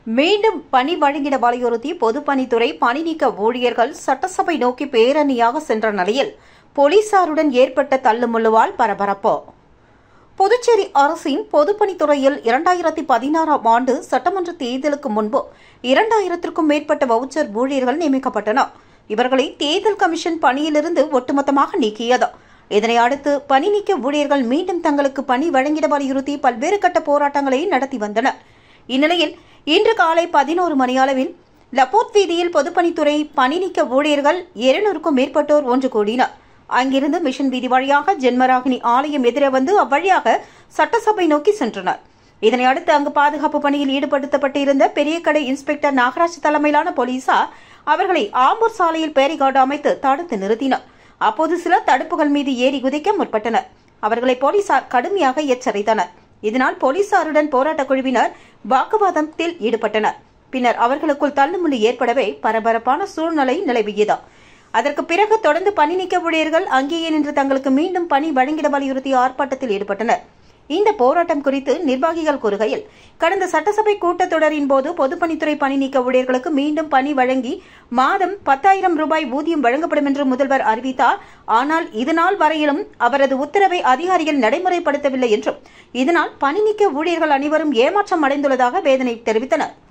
மீண்டும் பணி வழங்கிட வலியுறுத்தி பொதுப்பணித்துறை பணி நீக்க ஊழியர்கள் சட்டசபை நோக்கி பேரணியாக சென்ற நிலையில் போலீசாருடன் ஏற்பட்ட தள்ளுமுள்ளுவால் பரபரப்பு புதுச்சேரி அரசின் பொதுப்பணித்துறையில் இரண்டாயிரத்தி பதினாறாம் ஆண்டு சட்டமன்ற தேர்தலுக்கு முன்பு இரண்டாயிரத்திற்கும் மேற்பட்ட வவுச்சர் ஊழியர்கள் நியமிக்கப்பட்டனர் இவர்களை தேர்தல் கமிஷன் பணியிலிருந்து ஒட்டுமொத்தமாக நீக்கியது இதனை அடுத்து பணி நீக்க ஊழியர்கள் மீண்டும் தங்களுக்கு பணி வழங்கிட வலியுறுத்தி பல்வேறு கட்ட போராட்டங்களை நடத்தி வந்தனர் இந்நிலையில் இன்று காலை பதினோரு மணியளவில் லப்போர்ட் வீதியில் பொதுப்பணித்துறை பணி நீக்க ஊழியர்கள் இருநூறுக்கும் மேற்பட்டோர் ஒன்று கூடினர் அங்கிருந்து மிஷன் வீதி வழியாக ஜென்மராகினி ஆலயம் எதிரே வந்து அவ்வழியாக சட்டசபை நோக்கி சென்றனர் இதனை அடுத்து அங்கு பாதுகாப்பு பணியில் ஈடுபடுத்தப்பட்டிருந்த பெரிய கடை இன்ஸ்பெக்டர் நாகராஜ் தலைமையிலான போலீசார் அவர்களை ஆம்பூர் சாலையில் பேரிகார்டு அமைத்து தடுத்து நிறுத்தினர் அப்போது சிலர் தடுப்புகள் மீது ஏறி குதிக்க முற்பட்டனர் அவர்களை போலீசார் கடுமையாக எச்சரித்தனர் இதனால் போலீசாருடன் போராட்டக் குழுவினர் வாக்குவாதத்தில் ஈடுபட்டனர் பின்னர் அவர்களுக்குள் தள்ளுமுள்ளு ஏற்படவே பரபரப்பான சூழ்நிலை நிலவியது அதற்கு பிறகு தொடர்ந்து பணி நீக்க ஊழியர்கள் அங்கேயே நின்று தங்களுக்கு மீண்டும் பணி வழங்கிட வலியுறுத்தி ஆர்ப்பாட்டத்தில் ஈடுபட்டனர் இந்த போராட்டம் குறித்து நிர்வாகிகள் கூறுகையில் கடந்த சட்டசபை கூட்டத்தொடரின் போது பொதுப்பணித்துறை பணி நீக்க ஊழியர்களுக்கு மீண்டும் பணி வழங்கி மாதம் பத்தாயிரம் ரூபாய் ஊதியம் வழங்கப்படும் என்று முதல்வர் அறிவித்தார் ஆனால் இதுநாள் வரையிலும் அவரது உத்தரவை அதிகாரிகள் நடைமுறைப்படுத்தவில்லை என்றும் இதனால் பணி நீக்க ஊழியர்கள் அனைவரும் ஏமாற்றம் அடைந்துள்ளதாக வேதனை தெரிவித்தனர்